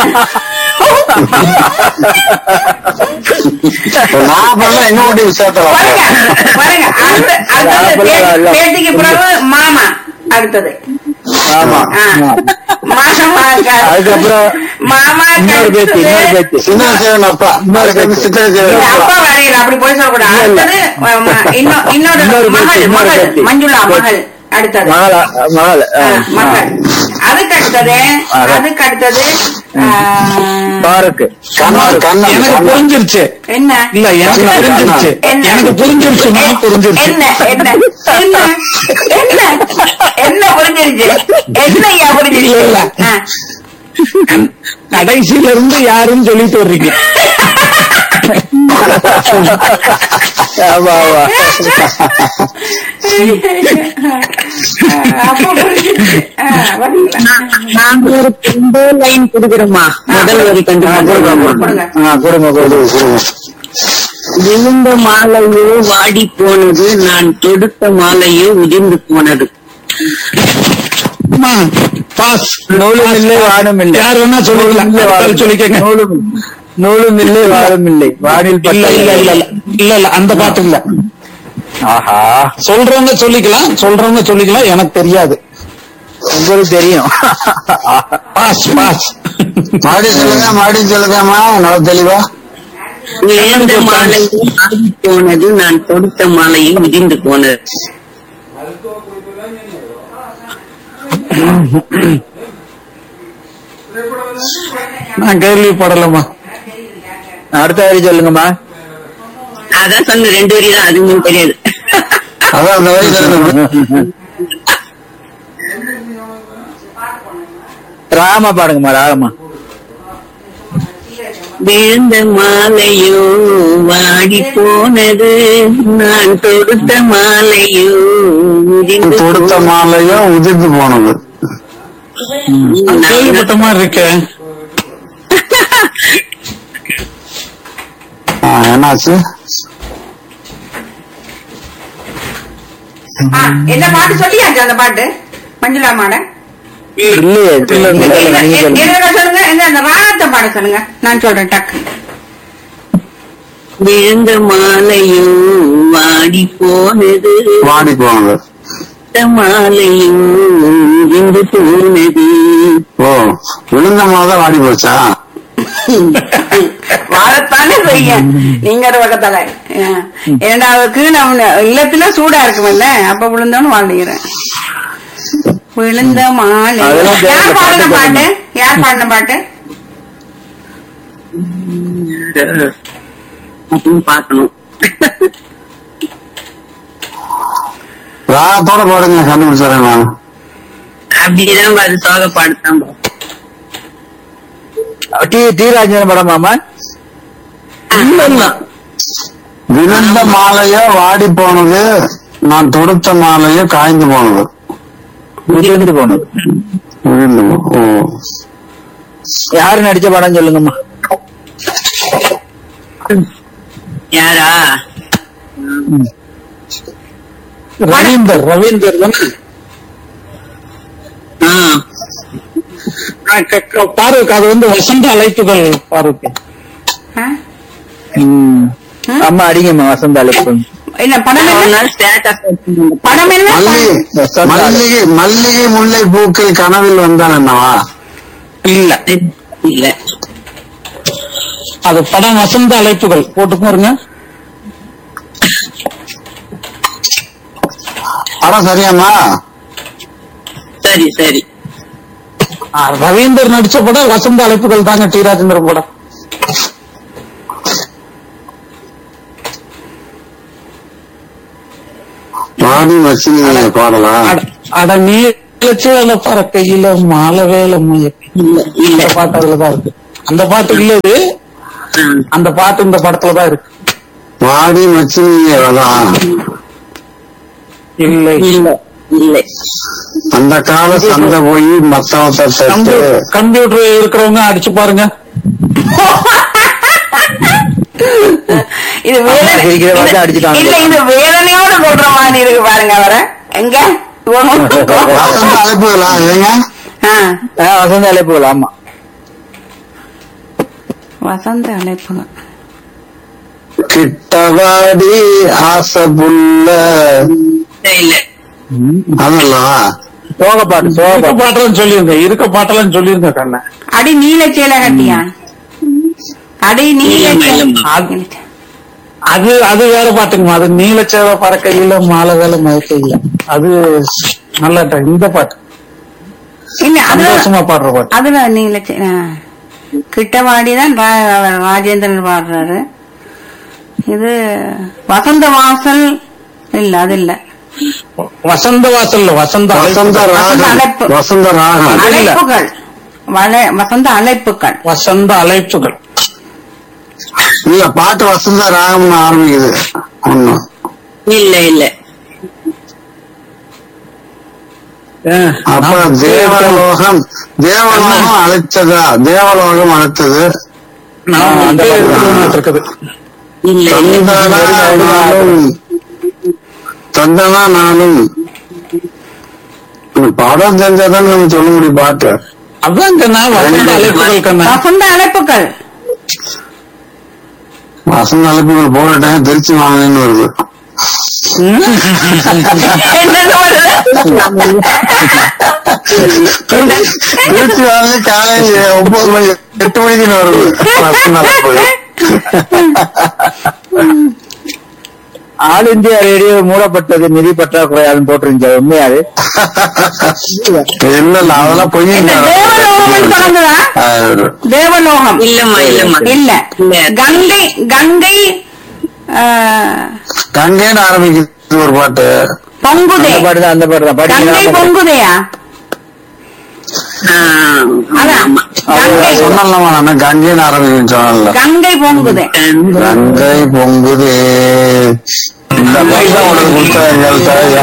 நான் பண்ணல இன்னொரு சேர்த்தலாம் பாருங்க பாருங்க அடுத்து அடுத்தது பே- பேத்திக்கு பிறகு மாமா அடுத்தது ஆமா ஆ. மாமா க- அதுக்கப்புறம் மாமா இன்னொரு பேத்தி இன்னொரு பேத்தி சின்ன சேவன் அப்பா இன்னொரு சித்திர இல்ல, சேவன் அப்பா அப்பா வரையில அப்படி போய் சொல்லக்கூடாது இல்ல, இல்ல. அடுத்தது அஹ், ம- இன்னொ- இன்னொரு இன்னொரு பேத்தி, மகள் இன்னொரு மகள் பேத்தி. மஞ்சுளா மகள் அடுத்தது மகளா மகள் ஆ, ஆ, மகள் அதுக்கு அடுத்தது ஆ. அதுக்கு அடுத்தது ஆஹ், பாருக்கு கண்ணன் கண்ணன் எனக்கு கண்ணன். புரிஞ்சிருச்சு என்ன இல்ல எனக்கு புரிஞ்சிருச்சு என்ன? எனக்கு புரிஞ்சிருச்சு நான் புரிஞ்சிருச்சு என்ன என்ன என்ன என்ன என்ன புரிஞ்சிருச்சு என்ன ஐயா புரிஞ்சிருச்சு இல்ல, இல்ல. ஆ. கடைசியில இருந்து யாருன்னு சொல்லிட்டு வர்றீங்க ஆமா ஆமா அப்போ புரிஞ்சிருச்சு ஆ, பாத்தீங்களா? நாங்க ஒரு ரெண்டு லைன் கொடுக்குறோமா முதல் வரி கண்டு கொடுங்க ஆ கொடுங்க கொடுங்க விழுந்த மாலையோ வாடி போனது நான் தொடுத்த மாலையோ உதிர்ந்து போனது அம்மா, பாஸ் நூலும் இல்லை வானும் இல்லை யார் வேணா சொல்லிக்கலாம் நூலும் இல்லை, வானும் அடுத்தாள் சொல்லிக்கங்க நூலும் நூலும் இல்லை வாழும் இல்லை வானில் இல்ல இல்ல இல்ல இல்ல இல்ல இல்ல அந்த பாட்டு இல்ல ஆஹா சொல்றவங்க சொல்லிக்கலாம் சொல்றவங்க சொல்லிக்கலாம் எனக்கு தெரியாது உங்களுக்கு தெரியும் பாஸ் பாஸ் மாடி சொல்லுங்க மாடி சொல்லுங்கம்மா நல்லா தெளிவா விழுந்த மாலையோ வாடி போனது நான் தொடுத்த மாலையும் உதிர்ந்து போனது நான் கேள்விப்படலம்மா அடுத்த வரி சொல்லுங்கம்மா அதான் சொன்ன ரெண்டு வரி தான் அதுவும் தெரியாது அதான் அந்த வயசுல இருந்து ராமா பாடுங்கம்மா ராகமா விழுந்த மாலையோ வாடி போனது நான் தொடுத்த மாலையோ உதிர்ந்து தொடுத்த மாலையும் உதிர்ந்து போனது நான் கேள்விப்பட்ட மாதிரி இருக்கேன் ஆ, என்னாச்சு ஆ, என்ன பாட்டு சொல்லியாச்சு அந்த பாட்டு மஞ்சுளா மாட இல்லையே இல்ல, இல்ல, சொல்லுங்க, இல்ல. நீங்க சொல்லுங்க. என்ன சொல்லுங்க என்ன அந்த ராகத்தை பாட சொல்லுங்க நான் சொல்றேன் டக்கு விழுந்த மாலையோ வாடி போனது வாடி போனது தொடுத்த மாலையோ உதிர்ந்து போனது ஓ விழுந்த மாலை வாடி போச்சா வாழத்தானே செய்ய நீங்க ஒரு பக்கத்தால ஆ. இரண்டாவது கீழே இல்லத்துல சூடா இருக்குமில்ல அப்ப விழுந்தோன்னு வாழ்ந்துக்கிறேன் விழுந்த மாலை அதெல்லாம் யார் பாடின பாட்டு பாட்டு யார் பாடின பாட்டு அப்படின்னு பார்க்கணும் ராகத்தோட பாடுங்க கண்டுபிடிச்சிடறேன் நான் அப்படிதான் அது சோக பாடுதான் டி தீராஜன் படமாமா விழுந்த மாலையோ வாடி போனது நான் தொடுத்த மாலையோ காய்ந்து போனது விழுந்து போனது விழுந்து போ- ஓ யாரு நடிச்ச படம் சொல்லுங்கம்மா யாரா ரவீந்தர் ரவீந்தர் தானே ஆ ஆ, க- க- பாருக் அது வந்து வசந்த அழைப்புகள் பாருக் ஆ? ம். அம்மா அடிங்கம்மா வசந்த அழைப்பு என்ன படம் என்ன ஸ்டேட்டஸ் படம் என்ன மல்லிகை மல்லிகை மல்லிகை முல்லை பூக்கள் கனவில் வந்தான் என்னவா இல்ல இல்ல அது படம் வசந்த அழைப்புகள் போட்டு பாருங்க படம் சரியாம்மா சரி சரி ஆ, ரவீந்தர் நடிச்ச படம் வசந்த அழைப்புகள் தாங்க டி ராஜேந்திரன் படம் பாடி வச்சு பாடலாம் அட- அட நீலச்சேல பறக்கையில மாலை வேலை மயக்கம் இல்ல இல்ல இந்த பாட்டு அதுலதான் இருக்கு அந்த பாட்டு இல்ல இது ஆ. அந்த பாட்டு இந்த படத்துலதான் இருக்கு வாடி மச்சினியே அதான் இல்லை இல்ல இல்ல அந்த கால சண்டை போய் மத்தவத்தை தட்டு கம்ப்யூ- கம்ப்யூட்டர் இருக்கிறவங்க அடிச்சு பாருங்க இது வேதனை- சிரிக்கிற பார்த்து இது- அடிச்சுட்டாங்க. இல்ல இது வேதனையோட சொல்ற மாதிரி இருக்கு பாருங்க அவரை எங்க வசந்த அழைப்புகளா ஏங்க ஆ, ஆ, வசந்த அழைப்புகள் ஆமா வசந்த அழைப்புகள் கிட்டவாடி ஆசை புள்ள இல்ல அதல்லவா சோக பாட்டு சோக இருக்க பாட்டு பாட்டெல்லாம் சொல்லிருங்க இருக்க பாட்டெல்லாம் சொல்லிருங்க கண்ண அடி நீல சேலை கட்டியா அடி நீல இல்ல, சேலை இல்ல. அது அது வேற பாட்டுங்கம்மா அது நீலச்சேவ பறக்கையில மாலை வேலை மயக்கையில அது நல்ல ட- இந்த பாட்டு இல்ல அதுல சந்தோஷமா பாடுற பாட்டு அதுல நீல சே- ஆ. கிட்டவாடிதான் ரா- அவர் ராஜேந்திரன் பாடுறாரு இது வசந்த வாசல் இல்ல அது இல்ல வசந்த வாசல்ல வசந்த வசந்த அழைப்பு. ராகம் அழைப்பு. வசந்த ராகம் இல்ல. அழைப்புகள் வள- வசந்த அழைப்புகள் வசந்த அழைப்புகள் இல்ல பாட்டு வசந்த ராகம்னு ஆரம்பிக்குது ஒண்ணு இல்ல இல்ல ஆ, அப்ப நான் தேவலோகம் தேவலோகம் அழைத்ததா தேவலோகம் அழைத்தது நான் வந்து திருமணம் இருக்குது இல்ல இல்ல தந்தனா நானும் தந்தனா நானும் இந்த படம் தெரிஞ்சாதான் நம்ம சொல்ல முடியும் பாட்டு அதான் கண்ணா வசந்த அழைப்புகள் கண்ணா வசந்த அழைப்புகள் வசந்த அழைப்புகள் போற டைம் திருச்சி வாங்கினு வருது என்னன்னு வருது? திருச்சி வாங்க காலையில ஒன்பது மணி எட்டு மணிக்கு வருது வசந்த அழைப்புகள் ஆல் இந்தியா ரேடியோ மூடப்பட்டது நிதி பற்றாக்குறையாலும் போட்டிருந்தது உண்மையாது இல்ல இல்ல அதெல்லாம் பொய் என்ன தேவலோகம் தொடங்குதா தேவலோகம் இல்லம்மா இல்லம்மா இல்ல இல்ல. கங்கை கங்கை ஆ, கங்கேன்னு ஆரம்பிக்குது ஒரு பாட்டு பொங்குதே அந்த பாட்டு தான் அந்த பாட்டு தான் கங்கை படிக்கலாம் பொங்குதையா ஆ, அதான் ஆமா. கங்கை சொன்னல்லமா நான் கங்கேன்னு ஆரம்பிக்குன்னு சொன்னல கங்கை பொங்குதே கங்கை பொங்குதே இந்த பைசா உனக்கு கொடுத்த எங்கள்கிட்ட